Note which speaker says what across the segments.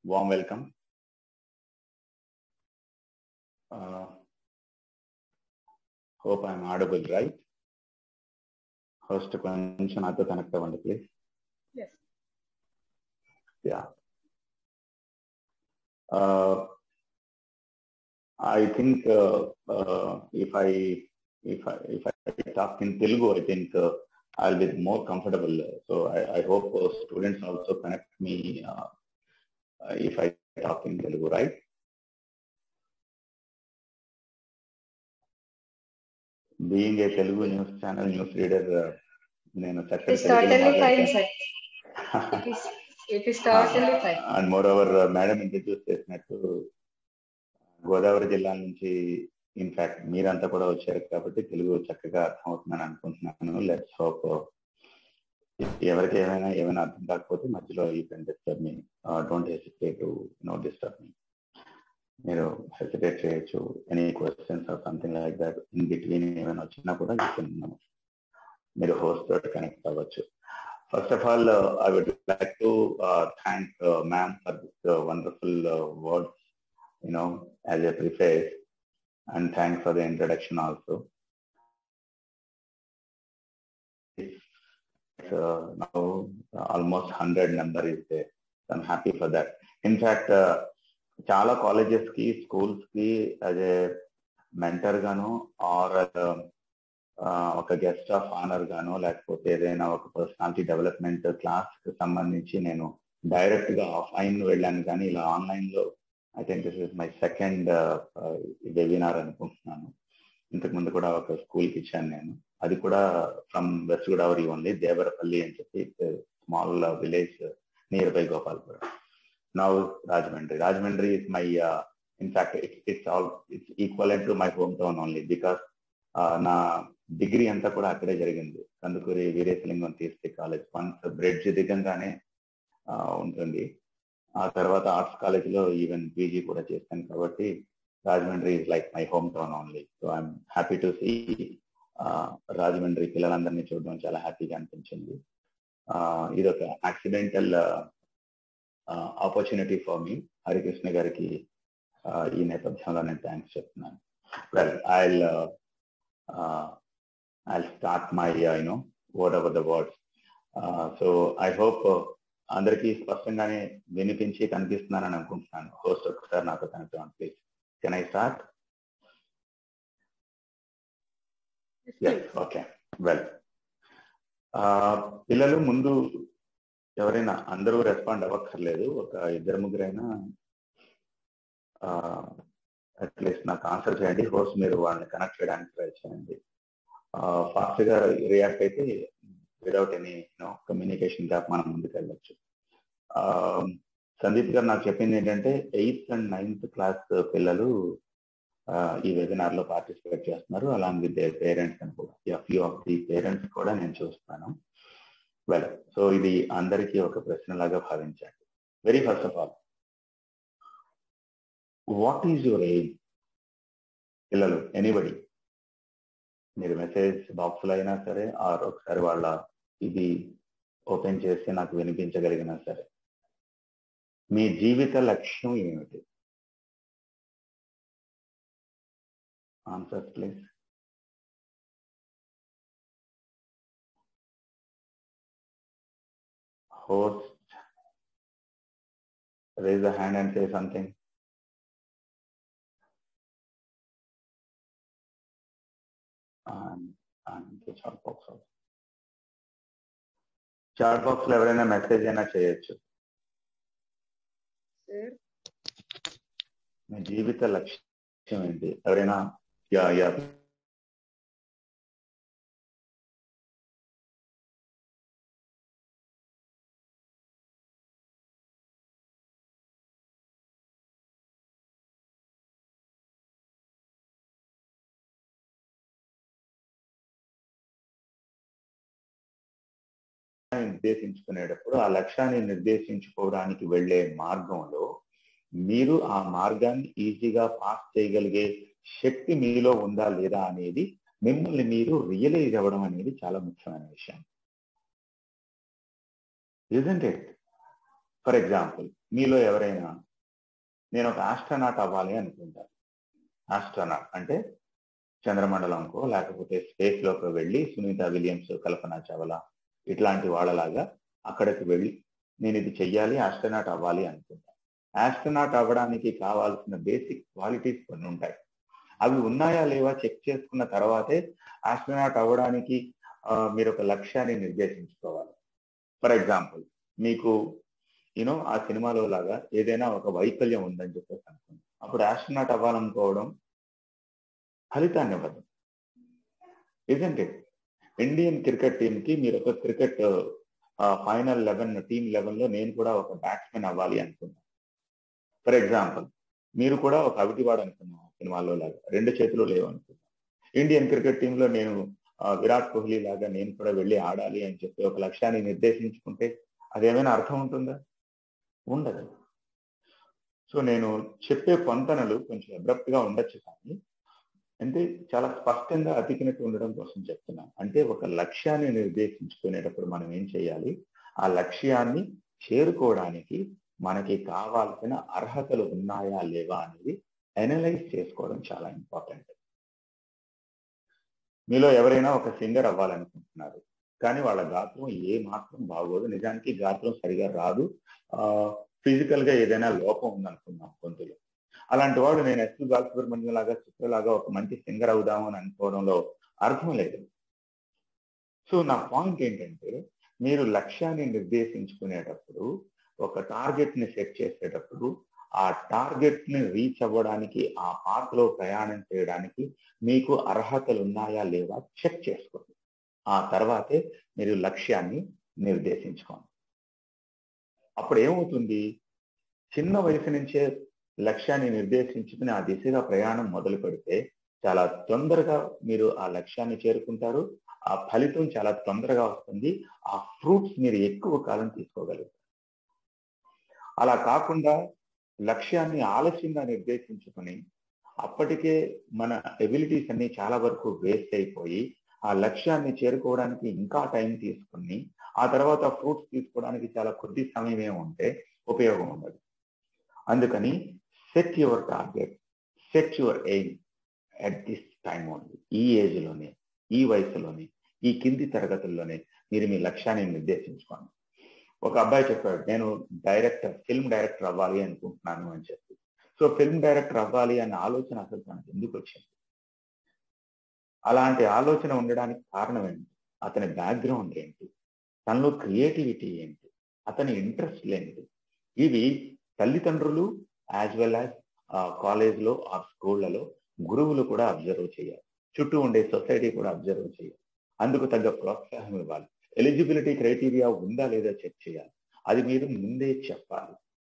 Speaker 1: warm welcome. Uh, hope I'm audible, right? Host కొంచెం నాతో connect అవ్వండి please
Speaker 2: Yes.
Speaker 1: Yeah. Uh, I think uh, uh, if I if I if I talk in Telugu, I think uh, I'll be more comfortable. So I, I hope uh, students also connect me uh, uh, if I talk in Telugu, right? Being a Telugu news channel news reader, uh, నేను చక్కగా
Speaker 2: It's
Speaker 1: తెలుగులో
Speaker 2: totally fine,
Speaker 1: మాట్లాడతాను.
Speaker 2: sir. It is, it is totally fine.
Speaker 1: And moreover madam introduce చేసినట్టు గోదావరి జిల్లా నుంచి in fact మీరంతా కూడా వచ్చారు కాబట్టి తెలుగు చక్కగా అర్థమవుతుందని అనుకుంటున్నాను లెట్స్ హోప్ ఎవరికి ఏమైనా ఏమైనా అర్థం కాకపోతే మధ్యలో you can disturb me don't hesitate to no disturb me మీరు హెసిటేట్ చేయొచ్చు any questions or something like that in between ఏమైనా వచ్చినా కూడా యూ కెన్ మీరు హోస్ట్ తోటి కనెక్ట్ అవ్వచ్చు First of all, uh, I would like to uh, thank uh, ma'am for this uh, wonderful uh, words, you know, as a preface, and thanks for the introduction also. It's, uh, now almost 100 number is there. So I'm happy for that. In fact, uh, చాలా colleges కి schools కి as a mentor గాను or ఒక guest of honour గాను లేకపోతే ఏదైనా ఒక personality development class కి సంబంధించి నేను డైరెక్ట్ గా ఆఫ్లైన్ వెళ్ళాను కానీ ఇలా ఆన్లైన్ లో I think this is my second webinar అనుకుంటున్నాను ఇంతకు ముందు కూడా ఒక స్కూల్ కి ఇచ్చాను నేను అది కూడా from west Godavari only Devarapalli అని చెప్పి small village near by Gopalpuram now Rajahmundry Rajahmundry is my in fact it's all it's equal to my home town only because నా డిగ్రీ అంతా కూడా అక్కడే జరిగింది కందుకూరి వీరేశలింగం తీస్తే కాలేజ్ వన్స్ బ్రిడ్జ్ దిగంగానే ఉంటుంది ఆ తర్వాత ఆర్ట్స్ కాలేజ్ లో ఈవెన్ పీజీ కూడా చేశాను కాబట్టి Rajahmundry is like my home town only so I'm happy to see Rajahmundry పిల్లలందరినీ చూడడం చాలా హ్యాపీగా అనిపించింది ఇది ఒక accidental opportunity for me Harikrishna గారికి ఈ నేపథ్యంలో నేను థ్యాంక్స్ చెప్తున్నాను well I uh, I'll start my, uh, you know, whatever the words. Uh, so I hope uh, అందరికీ స్పష్టంగానే వినిపించి కనిపిస్తున్నానని అనుకుంటున్నాను హోస్ట్ ఒకసారి నాతో కనెక్ట్ అవ్వండి please can I start okay well పిల్లలు ముందు ఎవరైనా అందరూ రెస్పాండ్ అవ్వక్కర్లేదు ఒక ఇద్దరు ముగ్గురైనా అట్లీస్ట్ నాకు ఆన్సర్ చేయండి హోస్ట్ మీరు వాళ్ళని కనెక్ట్ చేయడానికి ట్రై చేయండి ఫాస్ట్ గా రియాక్ట్ అయితే without any no communication gap మనం ముందుకు వెళ్ళచ్చు సందీప్ గారు నాకు చెప్పింది ఏంటంటే ఎయిత్ అండ్ నైన్త్ క్లాస్ పిల్లలు ఈ వెబినార్ లో పార్టిసిపేట్ చేస్తున్నారు అలాంగ్ విత్ దేర్ పేరెంట్స్ అని కూడా ఫ్యూ ఆఫ్ ది పేరెంట్స్ కూడా నేను చూస్తున్నాను వెల్ సో ఇది అందరికీ ఒక ప్రశ్నలాగా భావించండి very first of all what is your age పిల్లలు ఎనీబడి మీరు మెసేజ్ బాక్స్లో అయినా సరే ఆర్ ఒకసారి వాళ్ళ ఇది ఓపెన్ చేసి నాకు వినిపించగలిగినా సరే మీ జీవిత లక్ష్యం ఏమిటి answer please host raise a hand and say something. And, and the chat box also. Chat box లో ఎవరైనా మెసేజ్ అయినా చేయొచ్చు
Speaker 2: Sir,
Speaker 1: మీ జీవిత లక్ష్యం ఏంటి ఎవరైనా యా యా నిర్దేశించుకునేటప్పుడు ఆ లక్ష్యాన్ని నిర్దేశించుకోవడానికి వెళ్లే మార్గంలో మీరు ఆ మార్గాన్ని ఈజీగా పాస్ చేయగలిగే శక్తి మీలో ఉందా లేదా అనేది మిమ్మల్ని మీరు రియలైజ్ అవ్వడం అనేది చాలా ముఖ్యమైన విషయం ఇజంట్ ఇట్ ఫర్ ఎగ్జాంపుల్ మీలో ఎవరైనా నేను ఒక ఆస్ట్రనాట్ అవ్వాలి అనుకుంటాను ఆస్ట్రనాట్ అంటే చంద్రమండలంకో లేకపోతే స్పేస్ లోకి వెళ్ళి సునీత విలియమ్స్ కల్పన చావ్లా ఇట్లాంటి వాళ్ళలాగా అక్కడికి వెళ్ళి నేను ఇది చెయ్యాలి ఆస్ట్రనాట్ అవ్వాలి అనుకుంటాను ఆస్ట్రనాట్ అవ్వడానికి కావాల్సిన బేసిక్ క్వాలిటీస్ కొన్ని ఉంటాయి అవి ఉన్నాయా లేవా చెక్ చేసుకున్న తర్వాతే ఆస్ట్రనాట్ అవ్వడానికి మీరు ఒక లక్ష్యాన్ని నిర్దేశించుకోవాలి ఫర్ ఎగ్జాంపుల్ మీకు యూనో ఆ సినిమాలో లాగా ఏదైనా ఒక వైకల్యం ఉందని చెప్పేసి అనుకోండి అప్పుడు ఆస్ట్రనాట్ అవ్వాలనుకోవడం ఫలితాన్ని ఇవ్వదు isn't it Indian cricket team కి మీరు ఒక cricket final eleven team eleven లో నేను కూడా ఒక బ్యాట్స్మెన్ అవ్వాలి అనుకున్నాను ఫర్ ఎగ్జాంపుల్ మీరు కూడా ఒక అవిటివాడు అనుకున్నాం సినిమాలో లాగా రెండు చేతులు లేవు అనుకున్నాం ఇండియన్ క్రికెట్ టీంలో నేను విరాట్ కోహ్లీ లాగా నేను కూడా వెళ్ళి ఆడాలి అని చెప్పి ఒక లక్ష్యాన్ని నిర్దేశించుకుంటే అదేమైనా అర్థం ఉంటుందా ఉండదు సో నేను చెప్పే పొంతనలు కొంచెం అబ్రప్ట్ గా ఉండొచ్చు కానీ అంటే చాలా స్పష్టంగా అతికినట్టు ఉండడం కోసం చెప్తున్నాను అంటే ఒక లక్ష్యాన్ని నిర్దేశించుకునేటప్పుడు మనం ఏం చేయాలి ఆ లక్ష్యాన్ని చేరుకోవడానికి మనకి కావాల్సిన అర్హతలు ఉన్నాయా లేవా అనేది అనలైజ్ చేసుకోవడం చాలా ఇంపార్టెంట్ మీలో ఎవరైనా ఒక సింగర్ అవ్వాలనుకుంటున్నారు కానీ వాళ్ళ గాత్రం ఏ మాత్రం బాగోదు నిజానికి గాత్రం సరిగా రాదు ఫిజికల్ గా ఏదైనా లోపం ఉందనుకున్నాం గొంతులో అలాంటి వాడు నేను ఎస్పి బాలసుబ్రహ్మణ్యం లాగా చిత్రలాగా ఒక మంచి సింగర్ అవుదాము అని అనుకోవడంలో అర్థం లేదు సో నా పాయింట్ ఏంటంటే మీరు లక్ష్యాన్ని నిర్దేశించుకునేటప్పుడు ఒక టార్గెట్ ని సెట్ చేసేటప్పుడు ఆ టార్గెట్ ని రీచ్ అవ్వడానికి ఆ పాత్ లో ప్రయాణం చేయడానికి మీకు అర్హతలు ఉన్నాయా లేవా చెక్ చేసుకోండి ఆ తర్వాతే మీరు లక్ష్యాన్ని నిర్దేశించుకోండి అప్పుడు ఏమవుతుంది చిన్న వయసు నుంచే లక్ష్యాన్ని నిర్దేశించుకుని ఆ దిశగా ప్రయాణం మొదలు పెడితే చాలా తొందరగా మీరు ఆ లక్ష్యాన్ని చేరుకుంటారు ఆ ఫలితం చాలా తొందరగా వస్తుంది ఆ ఫ్రూట్స్ మీరు ఎక్కువ కాలం తీసుకోగలుగుతారు అలా కాకుండా లక్ష్యాన్ని ఆలస్యంగా నిర్దేశించుకుని అప్పటికే మన ఎబిలిటీస్ అన్ని చాలా వరకు వేస్ట్ అయిపోయి ఆ లక్ష్యాన్ని చేరుకోవడానికి ఇంకా టైం తీసుకుని ఆ తర్వాత ఫ్రూట్స్ తీసుకోవడానికి చాలా కొద్ది సమయమే ఉంటే ఉపయోగం ఉండదు అందుకని set your target set your aim at this time only ఈ ఏజ్ లోనే ఈ వయసులోనే ఈ కింది తరగతుల్లోనే మీరు మీ లక్ష్యాన్ని నిర్దేశించుకోండి ఒక అబ్బాయి చెప్పాడు నేను డైరెక్టర్ ఫిల్మ్ డైరెక్టర్ అవ్వాలి అనుకుంటున్నాను అని చెప్పి సో ఫిల్మ్ డైరెక్టర్ అవ్వాలి అనే ఆలోచన అసలు తనకు ఎందుకు వచ్చింది అలాంటి ఆలోచన ఉండడానికి కారణం ఏంటి అతని బ్యాక్గ్రౌండ్ ఏంటి తనలో క్రియేటివిటీ ఏంటి అతని ఇంట్రెస్ట్ ఏంటి ఇవి తల్లిదండ్రులు యాజ్ వెల్ యాజ్ కాలేజ్లో ఆ స్కూళ్లలో గురువులు కూడా అబ్జర్వ్ చేయాలి చుట్టూ ఉండే సొసైటీ కూడా అబ్జర్వ్ చేయాలి అందుకు తగ్గ ప్రోత్సాహం ఇవ్వాలి ఎలిజిబిలిటీ క్రైటీరియా ఉందా లేదా చెక్ చేయాలి అది మీరు ముందే చెప్పాలి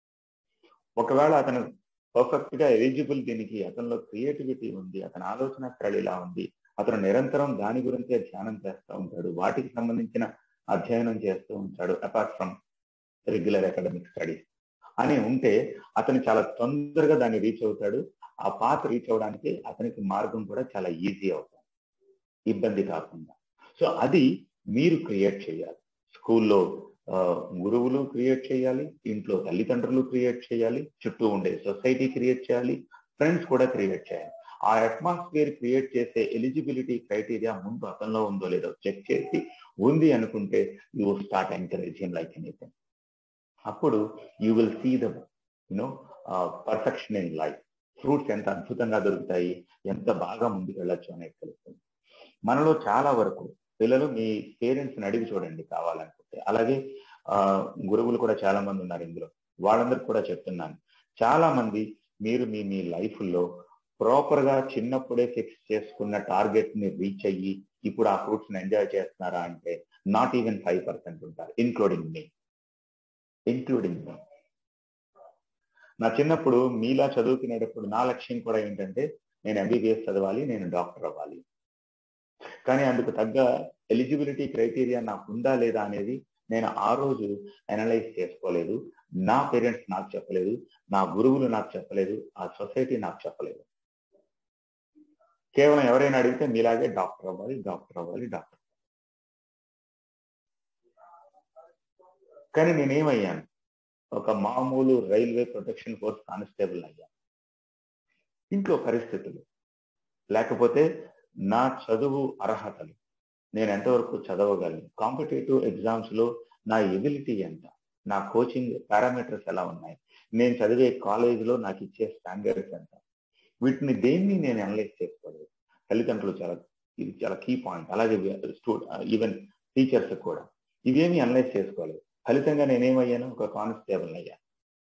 Speaker 1: ఒకవేళ అతను పర్ఫెక్ట్ గా ఎలిజిబుల్ దీనికి అతనిలో క్రియేటివిటీ ఉంది అతని ఆలోచన సరళిలా ఉంది అతను నిరంతరం దాని గురించే ధ్యానం చేస్తూ ఉంటాడు వాటికి సంబంధించిన అధ్యయనం చేస్తూ ఉంటాడు apart from regular academic studies అని ఉంటే అతను చాలా తొందరగా దాన్ని రీచ్ అవుతాడు ఆ పాత రీచ్ అవడానికి అతనికి మార్గం కూడా చాలా ఈజీ అవుతుంది ఇబ్బంది కాకుండా సో అది మీరు క్రియేట్ చేయాలి స్కూల్లో గురువులు క్రియేట్ చేయాలి ఇంట్లో తల్లిదండ్రులు క్రియేట్ చేయాలి చుట్టూ ఉండే సొసైటీ క్రియేట్ చేయాలి ఫ్రెండ్స్ కూడా క్రియేట్ చేయాలి ఆ అట్మాస్ఫియర్ క్రియేట్ చేసే ఎలిజిబిలిటీ క్రైటీరియా ముందు అతనిలో ఉందో లేదో చెక్ చేసి ఉంది అనుకుంటే you start encouraging like anything అప్పుడు you will see the you know perfection in life fruits ఎంత అద్భుతంగా దొరుకుతాయి ఎంత బాగా ముందుకు వెళ్ళొచ్చు అనేది తెలుస్తుంది మనలో చాలా వరకు పిల్లలు మీ పేరెంట్స్ని అడిగి చూడండి కావాలనుకుంటే అలాగే గురువులు కూడా చాలా మంది ఉన్నారు ఇందులో వాళ్ళందరికి కూడా చెప్తున్నాను చాలా మంది మీరు మీ మీ లైఫ్లో ప్రాపర్ గా చిన్నప్పుడే ఫిక్స్ చేసుకున్న టార్గెట్ ని రీచ్ అయ్యి ఇప్పుడు ఆ ఫ్రూట్స్ ని ఎంజాయ్ చేస్తున్నారా అంటే నాట్ ఈవెన్ ఫైవ్ పర్సెంట్ ఉంటారు ఇన్క్లూడింగ్ మీ ఇంక్లూడింగ్ మీ నా చిన్నప్పుడు మీలా చదువుకునేటప్పుడు నా లక్ష్యం కూడా ఏంటంటే నేను ఎంబీబీఎస్ చదవాలి నేను డాక్టర్ అవ్వాలి కానీ అందుకు తగ్గ ఎలిజిబిలిటీ క్రైటీరియా నాకు ఉందా లేదా అనేది నేను ఆ రోజు అనలైజ్ చేసుకోలేదు నా పేరెంట్స్ నాకు చెప్పలేదు నా గురువులు నాకు చెప్పలేదు ఆ సొసైటీ నాకు చెప్పలేదు కేవలం ఎవరైనా అడిగితే మీలాగే డాక్టర్ అవ్వాలి డాక్టర్ అవ్వాలి డాక్టర్ కానీ నేనేమయ్యాను ఒక మామూలు రైల్వే ప్రొటెక్షన్ ఫోర్స్ కానిస్టేబుల్ అయ్యాను ఇంట్లో పరిస్థితులు లేకపోతే నా చదువు అర్హతలు నేను ఎంతవరకు చదవగలను కాంపిటేటివ్ ఎగ్జామ్స్ లో నా ఎబిలిటీ ఎంత నా కోచింగ్ పారామీటర్స్ ఎలా ఉన్నాయి నేను చదివే కాలేజీలో నాకు ఇచ్చే స్టాండర్డ్స్ ఎంత వీటిని దేన్ని నేను అనలైజ్ చేసుకోలేదు తల్లిదండ్రులు చాలా ఇది చాలా కీ పాయింట్ అలాగే స్టూ ఈవెన్ టీచర్స్ కూడా ఇవేమి అనలైజ్ చేసుకోలేదు ఫలితంగా నేనేమయ్యాను ఒక కానిస్టేబుల్ అయ్యాను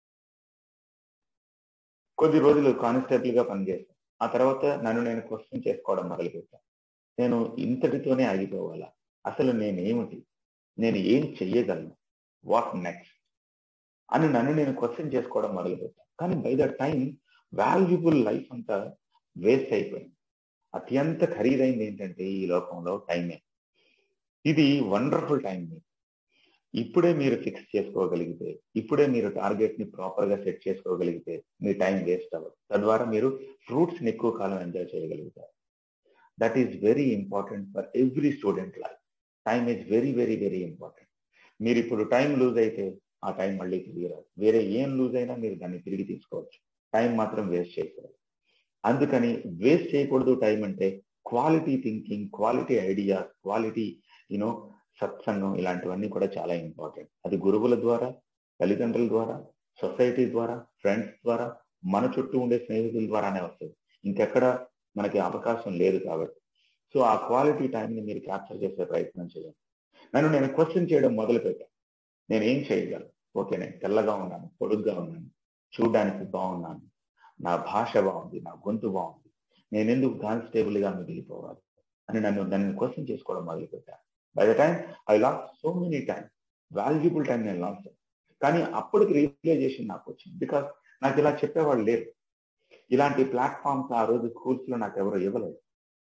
Speaker 1: కొద్ది రోజులు కానిస్టేబుల్ గా పనిచేశాను ఆ తర్వాత నన్ను నేను క్వశ్చన్ చేసుకోవడం మొదలుపెట్టాను నేను ఇంతటితోనే ఆగిపోవాలా అసలు నేనేమిటి నేను ఏం చెయ్యగలను వాట్ నెక్స్ట్ అని నన్ను నేను క్వశ్చన్ చేసుకోవడం మొదలుపెట్టాను కానీ by the time valuable life అంతా వేస్ట్ అయిపోయింది అత్యంత ఖరీదైంది ఏంటంటే ఈ లోకంలో టైమే ఇది వండర్ఫుల్ టైం ఇప్పుడే మీరు ఫిక్స్ చేసుకోగలిగితే ఇప్పుడే మీరు టార్గెట్ ని ప్రాపర్ గా సెట్ చేసుకోగలిగితే మీ టైం వేస్ట్ అవ్వదు తద్వారా మీరు ఫ్రూట్స్ ని ఎక్కువ కాలం ఎంజాయ్ చేయగలుగుతారు that is very important for every student life time is very very very important మీరు ఇప్పుడు టైం లూజ్ అయితే ఆ టైం మళ్ళీ తిరిగి రాదు వేరే ఏం లూజ్ అయినా మీరు దాన్ని తిరిగి తీసుకోవచ్చు టైం మాత్రం వేస్ట్ చేయకూడదు అందుకని వేస్ట్ చేయకూడదు టైం అంటే quality thinking quality ideas quality you know సత్సంగం ఇలాంటివన్నీ కూడా చాలా ఇంపార్టెంట్ అది గురువుల ద్వారా తల్లిదండ్రుల ద్వారా సొసైటీ ద్వారా ఫ్రెండ్స్ ద్వారా మన చుట్టూ ఉండే స్నేహితుల ద్వారానే వస్తుంది ఇంకెక్కడ మనకి అవకాశం లేదు కాబట్టి సో ఆ క్వాలిటీ టైంని మీరు క్యాప్చర్ చేసే ప్రయత్నం చేయండి నన్ను నేను క్వశ్చన్ చేయడం మొదలు పెట్టాను నేను ఏం చేయగలను ఓకే నేను తెల్లగా ఉన్నాను పొడుగ్గా ఉన్నాను చూడడానికి బాగున్నాను నా భాష బాగుంది నా గొంతు బాగుంది నేను ఎందుకు కానిస్టేబుల్ గా మిగిలిపోవాలి అని నన్ను నన్ను క్వశ్చన్ చేసుకోవడం మొదలు పెట్టాను by the time I loss so many time valuable time నేను లాస్ కానీ అప్పటికి రియలైజేషన్ నాకు వచ్చింది బికాస్ నాకు ఇలా చెప్పేవాళ్ళు లేరు ఇలాంటి ప్లాట్ఫామ్స్ ఆ రోజు స్కూల్స్ లో నాకు ఎవరు ఇవ్వలేదు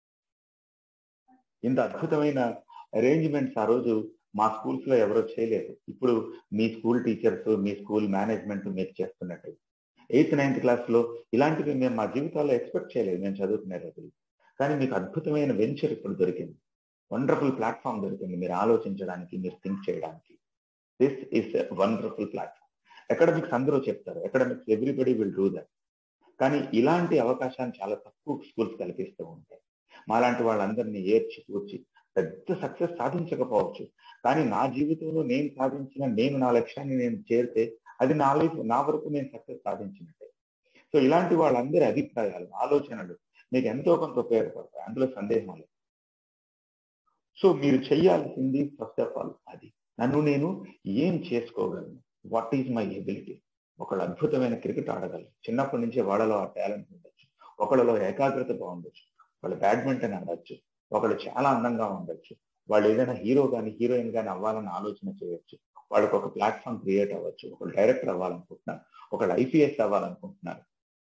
Speaker 1: ఇంత అద్భుతమైన అరేంజ్మెంట్స్ ఆ రోజు మా స్కూల్స్ లో ఎవరో చేయలేదు ఇప్పుడు మీ స్కూల్ టీచర్స్ మీ స్కూల్ మేనేజ్మెంట్ మీరు చేస్తున్నట్టు ఎయిత్ నైన్త్ క్లాస్ లో ఇలాంటివి మేము మా జీవితాల్లో ఎక్స్పెక్ట్ చేయలేదు మేము చదువుకునే రోజులు కానీ మీకు అద్భుతమైన వెంచర్ ఇప్పుడు దొరికింది వండర్ఫుల్ ప్లాట్ఫామ్ దొరికింది మీరు ఆలోచించడానికి మీరు థింక్ చేయడానికి this is wonderful platform academics అందరూ చెప్తారు academics everybody will do that కానీ ఇలాంటి అవకాశాన్ని చాలా తక్కువ స్కూల్స్ కల్పిస్తూ ఉంటాయి మాలాంటి వాళ్ళందరినీ ఏర్చి కూర్చి పెద్ద సక్సెస్ సాధించకపోవచ్చు కానీ నా జీవితంలో నేను సాధించిన నేను నా లక్ష్యాన్ని నేను చేరితే అది నా లైఫ్ నా వరకు నేను సక్సెస్ సాధించినట్టే సో ఇలాంటి వాళ్ళందరి అభిప్రాయాలు ఆలోచనలు మీకు ఎంతో కొంత ఉపయోగపడతాయి అందులో సందేహం లేదు సో మీరు చెయ్యాల్సింది ఫస్ట్ ఆఫ్ ఆల్ అది నన్ను నేను ఏం చేసుకోగలను వాట్ ఈజ్ మై ఎబిలిటీ ఒకళ్ళు అద్భుతమైన క్రికెట్ ఆడగలరు చిన్నప్పటి నుంచే వాళ్ళలో ఆ టాలెంట్ ఉండొచ్చు ఒకళ్ళలో ఏకాగ్రత బాగుండొచ్చు వాళ్ళు బ్యాడ్మింటన్ ఆడచ్చు ఒకళ్ళు చాలా అందంగా ఉండొచ్చు వాళ్ళు ఏదైనా హీరో కానీ హీరోయిన్ కానీ అవ్వాలని ఆలోచన చేయొచ్చు వాళ్ళకి ఒక ప్లాట్ఫామ్ క్రియేట్ అవ్వచ్చు ఒకళ్ళు డైరెక్టర్ అవ్వాలనుకుంటున్నారు ఒకళ్ళు ఐపీఎస్ అవ్వాలనుకుంటున్నారు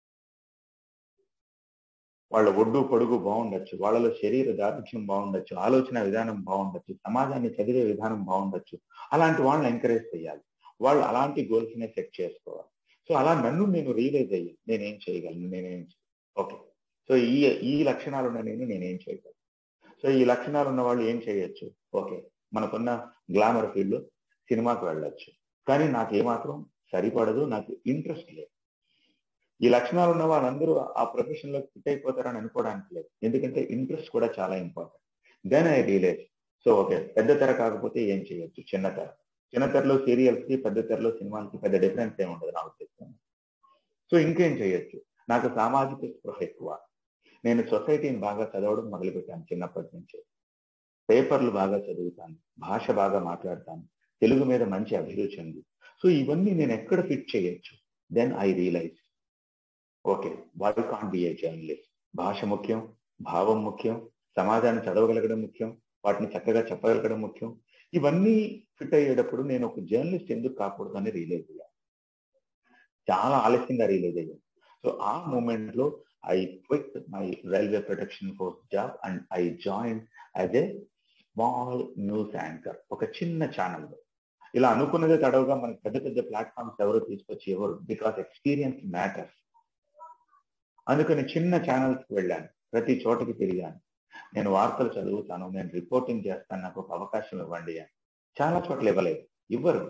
Speaker 1: వాళ్ళ ఒడ్డు పొడుగు బాగుండొచ్చు వాళ్ళలో శరీర దార్ఢ్యం బాగుండొచ్చు ఆలోచన విధానం బాగుండొచ్చు సమాజాన్ని చదివే విధానం బాగుండొచ్చు అలాంటి వాళ్ళని ఎంకరేజ్ చేయాలి వాళ్ళు అలాంటి గోల్స్ నే సెట్ చేసుకోవాలి సో అలా నన్ను నేను రియలైజ్ అయ్యాను నేనేం చేయగలను నేనేం ఓకే సో ఈ ఈ లక్షణాలు ఉన్న నేను నేనేం చేయగలను సో ఈ లక్షణాలు ఉన్న వాళ్ళు ఏం చేయొచ్చు ఓకే మనకున్న గ్లామర్ ఫీల్డ్ సినిమాకి వెళ్ళొచ్చు కానీ నాకు ఏమాత్రం సరిపడదు నాకు ఇంట్రెస్ట్ లేదు ఈ లక్షణాలు ఉన్న వాళ్ళందరూ ఆ ప్రొఫెషన్ లో ఫిట్ అయిపోతారని అనుకోవడానికి లేదు ఎందుకంటే ఇంట్రెస్ట్ కూడా చాలా important then I realize so okay పెద్ద తెర కాకపోతే ఏం చేయొచ్చు చిన్న తెర చిన్న తెరలో సీరియల్స్ కి పెద్ద తెరలో సినిమాలకి పెద్ద డిఫరెన్స్ ఏమి ఉండదు నాకు చెప్తాను సో ఇంకేం చేయొచ్చు నాకు సామాజిక స్పృహ ఎక్కువ నేను సొసైటీని బాగా చదవడం మొదలుపెట్టాను చిన్నప్పటి నుంచి పేపర్లు బాగా చదువుతాను భాష బాగా మాట్లాడతాను తెలుగు మీద మంచి అభిరుచి ఉంది సో ఇవన్నీ నేను ఎక్కడ ఫిట్ చేయొచ్చు then I realize okay why can't be a journalist భాష ముఖ్యం భావం ముఖ్యం సమాజాన్ని చదవగలగడం ముఖ్యం వాటిని చక్కగా చెప్పగలగడం ముఖ్యం ఇవన్నీ ఫిట్ అయ్యేటప్పుడు నేను ఒక జర్నలిస్ట్ ఎందుకు కాకూడదు అని రియలైజ్ అయ్యాను చాలా ఆలస్యంగా రియలైజ్ అయ్యాను సో ఆ మూమెంట్ లో I quit my railway protection force job and I join as a small news anchor ఒక చిన్న ఛానల్ ఇలా అనుకున్నదే తడవుగా మనకి పెద్ద పెద్ద ప్లాట్ఫామ్స్ ఎవరు తీసుకొచ్చి ఎవరు బికాస్ ఎక్స్పీరియన్స్ మ్యాటర్స్ అందుకని చిన్న ఛానల్స్కి వెళ్ళాను ప్రతి చోటకి తిరిగాను నేను వార్తలు చదువుతాను నేను రిపోర్టింగ్ చేస్తాను నాకు ఒక అవకాశం ఇవ్వండి అని చాలా చోట్ల ఇవ్వలేదు ఇవ్వరు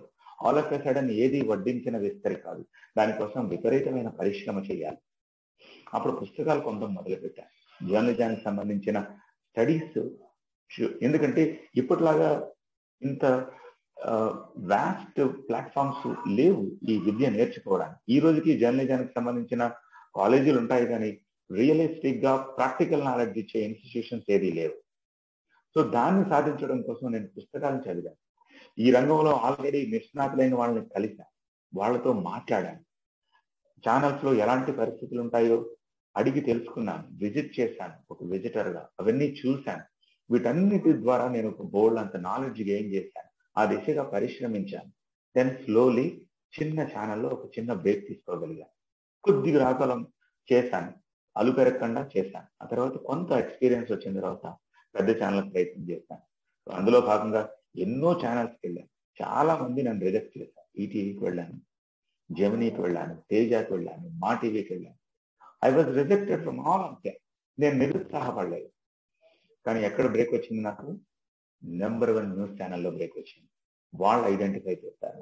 Speaker 1: ఆల్ ఆఫ్ ఎ సడన్ ఏది వడ్డించిన విస్తరి కాదు దానికోసం విపరీతమైన పరిశ్రమ చేయాలి అప్పుడు పుస్తకాలు కొంత మొదలు పెట్టాను జర్నలిజానికి సంబంధించిన స్టడీస్ ఎందుకంటే ఇప్పటిలాగా ఇంత వాస్ట్ ప్లాట్ఫామ్స్ లేవు ఈ విద్య నేర్చుకోవడానికి ఈ రోజుకి జర్నలిజానికి సంబంధించిన కాలేజీలు ఉంటాయి కానీ రియలిస్టిక్ గా ప్రాక్టికల్ నాలెడ్జ్ ఇచ్చే ఇన్స్టిట్యూషన్స్ ఏదీ లేవు సో దాన్ని సాధించడం కోసం నేను పుస్తకాలను చదివాను ఈ రంగంలో ఆల్రెడీ నిష్ణాతులైన వాళ్ళని కలిశాను వాళ్ళతో మాట్లాడాను ఛానల్స్ లో ఎలాంటి పరిస్థితులు ఉంటాయో అడిగి తెలుసుకున్నాను విజిట్ చేశాను ఒక విజిటర్ గా అవన్నీ చూశాను వీటన్నిటి ద్వారా నేను ఒక బోల్డ్ అంత నాలెడ్జ్ గెయిన్ చేశాను ఆ దిశగా పరిశ్రమించాను దెన్ స్లోలీ చిన్న ఛానల్లో ఒక చిన్న బ్రేక్ తీసుకోగలిగాను కొద్దిగా రాకలం చేశాను అలుపెరగకుండా చేశాను ఆ తర్వాత కొంత ఎక్స్పీరియన్స్ వచ్చిన తర్వాత పెద్ద ఛానల్ ప్రయత్నం చేశాను అందులో భాగంగా ఎన్నో ఛానల్స్కి వెళ్ళాను చాలా మంది నన్ను రిజెక్ట్ చేశాను ఈటీవీకి వెళ్ళాను జమినీకి వెళ్ళాను తేజాకి వెళ్ళాను మా టీవీకి వెళ్ళాను I was rejected from all of they నేను నిరుత్సాహపడలేదు కానీ ఎక్కడ బ్రేక్ వచ్చింది నాకు నెంబర్ వన్ న్యూస్ ఛానల్లో బ్రేక్ వచ్చింది వాళ్ళు ఐడెంటిఫై చేస్తారు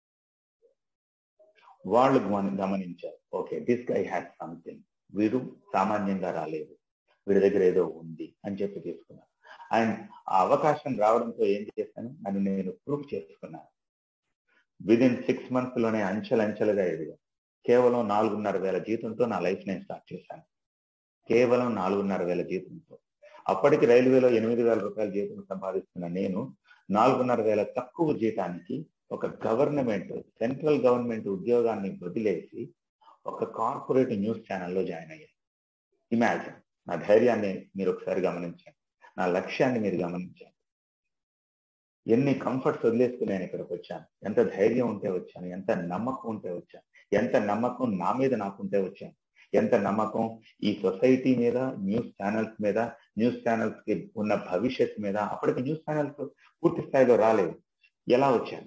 Speaker 1: వాళ్ళు గమనించారు okay this guy had something వీడు సామాన్యంగా రాలేదు వీడి దగ్గర ఏదో ఉంది అని చెప్పి తీసుకున్నాను అండ్ ఆ అవకాశం రావడంతో ఏం చేశాను నన్ను నేను ప్రూవ్ చేసుకున్నాను విదిన్ సిక్స్ మంత్స్ లోనే అంచెలంచెలుగా ఎదిగా కేవలం నాలుగున్నర వేల జీతంతో నా లైఫ్ నేను స్టార్ట్ చేశాను కేవలం నాలుగున్నర వేల జీతంతో అప్పటికి రైల్వేలో ఎనిమిది వేల రూపాయల జీతం సంపాదిస్తున్న నేను నాలుగున్నర వేల తక్కువ జీతానికి ఒక గవర్నమెంట్ సెంట్రల్ గవర్నమెంట్ ఉద్యోగాన్ని వదిలేసి ఒక కార్పొరేట్ న్యూస్ ఛానల్లో జాయిన్ అయ్యాను ఇమాజిన్ నా ధైర్యాన్ని మీరు ఒకసారి గమనించండి నా లక్ష్యాన్ని మీరు గమనించండి ఎన్ని కంఫర్ట్స్ వదిలేసుకుని నేను ఇక్కడికి వచ్చాను ఎంత ధైర్యం ఉంటే వచ్చాను ఎంత నమ్మకం ఉంటే వచ్చాను ఎంత నమ్మకం నా మీద నాకుంటే వచ్చాను ఎంత నమ్మకం ఈ సొసైటీ మీద న్యూస్ ఛానల్స్ మీద న్యూస్ ఛానల్స్ కి ఉన్న భవిష్యత్ మీద అప్పటికి న్యూస్ ఛానల్స్ పూర్తి స్థాయిలో రాలేదు ఎలా వచ్చాను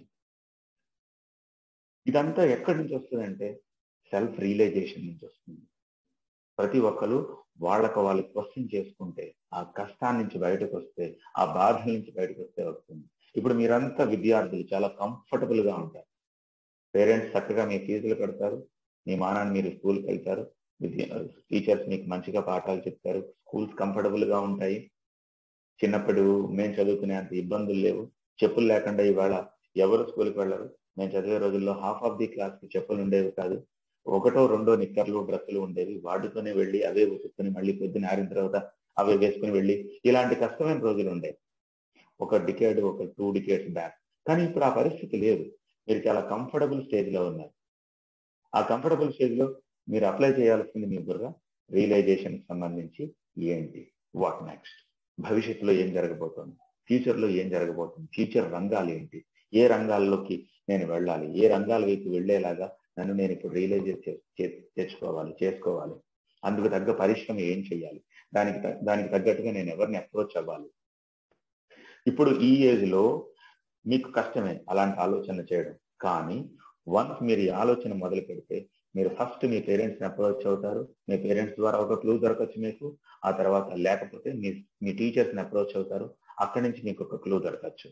Speaker 1: ఇదంతా ఎక్కడి నుంచి వస్తుందంటే సెల్ఫ్ రియలైజేషన్ నుంచి వస్తుంది ప్రతి ఒక్కరు వాళ్ళకు వాళ్ళు క్వశ్చన్ చేసుకుంటే ఆ కష్టాన్ని నుంచి బయటకు వస్తే ఆ బాధల నుంచి బయటకు వస్తే వస్తుంది ఇప్పుడు మీరంతా విద్యార్థులు చాలా కంఫర్టబుల్ గా ఉంటారు పేరెంట్స్ చక్కగా మీ ఫీజులు కడతారు మీ మానాన్ని మీరు స్కూల్కి వెళ్తారు టీచర్స్ మీకు మంచిగా పాఠాలు చెప్తారు స్కూల్స్ కంఫర్టబుల్ గా ఉంటాయి చిన్నప్పుడు మేము చదువుకునే అంత ఇబ్బందులు లేవు చెప్పులు లేకుండా ఇవాళ ఎవరు స్కూల్కి వెళ్ళరు మేము చదివే రోజుల్లో హాఫ్ ఆఫ్ ది క్లాస్ కి చెప్పులు ఉండేవి కాదు ఒకటో రెండో నిక్కర్లు డ్రెస్సులు ఉండేవి వాటితోనే వెళ్ళి అవే ఉతుక్కుని మళ్ళీ పొద్దున ఆరిన తర్వాత అవే వేసుకుని వెళ్ళి ఇలాంటి కష్టమైన రోజులు ఉండేవి ఒక డికేడ్ ఒక టూ డికేడ్స్ బ్యాక్ కానీ ఇప్పుడు ఆ పరిస్థితి లేదు మీరు చాలా కంఫర్టబుల్ స్టేజ్ లో ఉన్నారు ఆ కంఫర్టబుల్ స్టేజ్ లో మీరు అప్లై చేయాల్సింది మీ బుర్ర రియలైజేషన్ సంబంధించి ఏంటి వాట్ నెక్స్ట్ భవిష్యత్తులో ఏం జరగబోతోంది ఫ్యూచర్ లో ఏం జరగబోతుంది ఫ్యూచర్ రంగాలు ఏంటి ఏ రంగాల్లోకి నేను వెళ్ళాలి ఏ రంగాల వైపు వెళ్ళేలాగా నన్ను నేను ఇప్పుడు రియలైజ్ తెచ్చుకోవాలి చేసుకోవాలి అందుకు తగ్గ పరిశ్రమ ఏం చేయాలి దానికి దానికి తగ్గట్టుగా నేను ఎవరిని అప్రోచ్ అవ్వాలి ఇప్పుడు ఈ ఏజ్ లో మీకు కష్టమే అలాంటి ఆలోచన చేయడం కానీ వన్స్ మీరు ఈ ఆలోచన మొదలు పెడితే మీరు ఫస్ట్ మీ పేరెంట్స్ ని అప్రోచ్ అవుతారు మీ పేరెంట్స్ ద్వారా ఒక క్లూ దొరకచ్చు మీకు ఆ తర్వాత లేకపోతే మీ మీ టీచర్స్ ని అప్రోచ్ అవుతారు అక్కడి నుంచి మీకు ఒక క్లూ దొరకచ్చు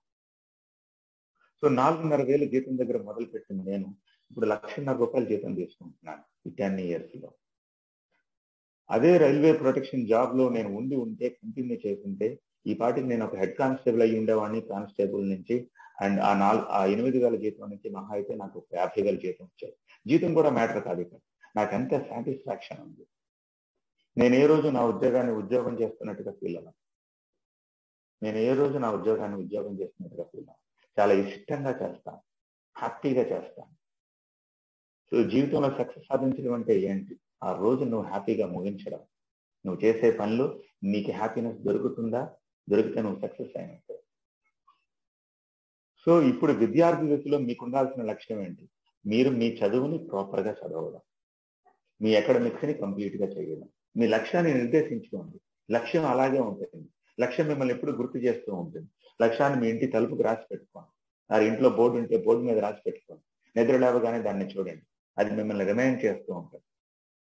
Speaker 1: సో నాలుగున్నర వేలు జీతం దగ్గర మొదలు పెట్టింది నేను ఇప్పుడు లక్షన్నర రూపాయల జీతం తీసుకుంటున్నాను ఈ టెన్ ఇయర్స్ లో అదే రైల్వే ప్రొటెక్షన్ జాబ్ లో నేను ఉండి ఉంటే కంటిన్యూ చేస్తుంటే ఈ పాటికి నేను ఒక హెడ్ కానిస్టేబుల్ అయ్యి ఉండేవాడిని కానిస్టేబుల్ నుంచి అండ్ ఆ నాలుగు ఆ ఎనిమిది వేల జీతం నుంచి మహా అయితే నాకు ఒక యాభై వేల జీతం వచ్చాయి జీతం కూడా మ్యాటర్ కాదు ఇక్కడ నాకు ఎంత సాటిస్ఫాక్షన్ ఉంది నేను ఏ రోజు నా ఉద్యోగాన్ని ఉద్యోగం చేస్తున్నట్టుగా ఫీల్ అవ్వను నేను ఏ రోజు నా ఉద్యోగాన్ని ఉద్యోగం చేస్తున్నట్టుగా ఫీల్ అవ్వను చాలా ఇష్టంగా చేస్తాను హ్యాపీగా చేస్తాను సో జీవితంలో సక్సెస్ సాధించడం అంటే ఏంటి ఆ రోజు నువ్వు హ్యాపీగా ముగించడం నువ్వు చేసే పనులు నీకు హ్యాపీనెస్ దొరుకుతుందా దొరికితే నువ్వు సక్సెస్ అయినట్టు సో ఇప్పుడు విద్యార్థి దశలో మీకు ఉండాల్సిన లక్ష్యం ఏంటి మీరు మీ చదువుని ప్రాపర్ గా చదవడం మీ అకాడమిక్స్ ని కంప్లీట్ గా చేయడం మీ లక్ష్యాన్ని నిర్దేశించుకోండి లక్ష్యం అలాగే ఉంటుంది లక్ష్యం మిమ్మల్ని ఎప్పుడు గుర్తు చేస్తూ ఉంటుంది లక్ష్యాన్ని మీ ఇంటి తలుపుకు రాసి పెట్టుకోండి ఆ ఇంట్లో బోర్డు ఉంటే బోర్డు మీద రాసి పెట్టుకోండి నిద్ర లేవగానే దాన్ని చూడండి అది మిమ్మల్ని రిమైండ్ చేస్తూ ఉంటుంది